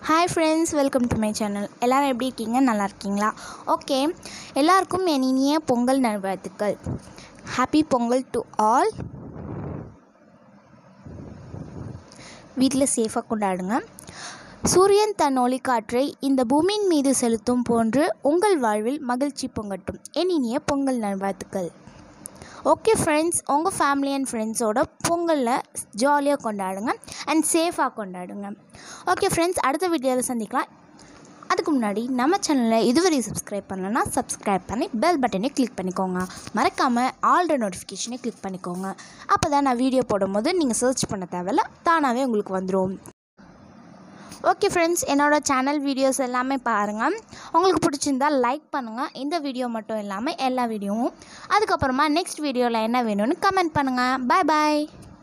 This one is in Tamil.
hi friends welcome to my channel எல்லோரும் எப்படி இருக்கீங்க நல்லா இருக்கீங்களா ஓகே எல்லாருக்கும் என் இனிய பொங்கல் நல்வாழ்த்துக்கள் ஹாப்பி பொங்கல் டு ஆல் வீட்டில் சேஃபாக கொண்டாடுங்க சூரியன் தன் ஒளிக்காற்றை இந்த பூமியின் மீது செலுத்தும் போன்று உங்கள் வாழ்வில் மகிழ்ச்சி பொங்கட்டும் என் இனிய பொங்கல் நல்வாழ்த்துக்கள் ஓகே ஃப்ரெண்ட்ஸ் உங்கள் ஃபேமிலி அண்ட் ஃப்ரெண்ட்ஸோட பொங்கலில் ஜாலியாக கொண்டாடுங்க அண்ட் சேஃபாக கொண்டாடுங்க ஓகே ஃப்ரெண்ட்ஸ் அடுத்த வீடியோவில் சந்திக்கலாம் அதுக்கு முன்னாடி நம்ம சேனலில் இதுவரை சப்ஸ்கிரைப் பண்ணலன்னா சப்ஸ்கிரைப் பண்ணி பெல் பட்டனை கிளிக் பண்ணிக்கோங்க மறக்காமல் ஆல்ரெடி நோட்டிஃபிகேஷனை கிளிக் பண்ணிக்கோங்க அப்போ தான் நான் வீடியோ போடும்போது நீங்கள் சர்ச் பண்ண தேவையில்ல தானாகவே உங்களுக்கு வந்துடும் ஓகே ஃப்ரெண்ட்ஸ் என்னோட சேனல் வீடியோஸ் எல்லாமே பாருங்கள் உங்களுக்கு பிடிச்சிருந்தா லைக் பண்ணுங்கள் இந்த வீடியோ மட்டும் இல்லாமல் எல்லா வீடியோவும் அதுக்கப்புறமா நெக்ஸ்ட் வீடியோவில் என்ன வேணும்னு கமெண்ட் பண்ணுங்கள் பாய் பாய்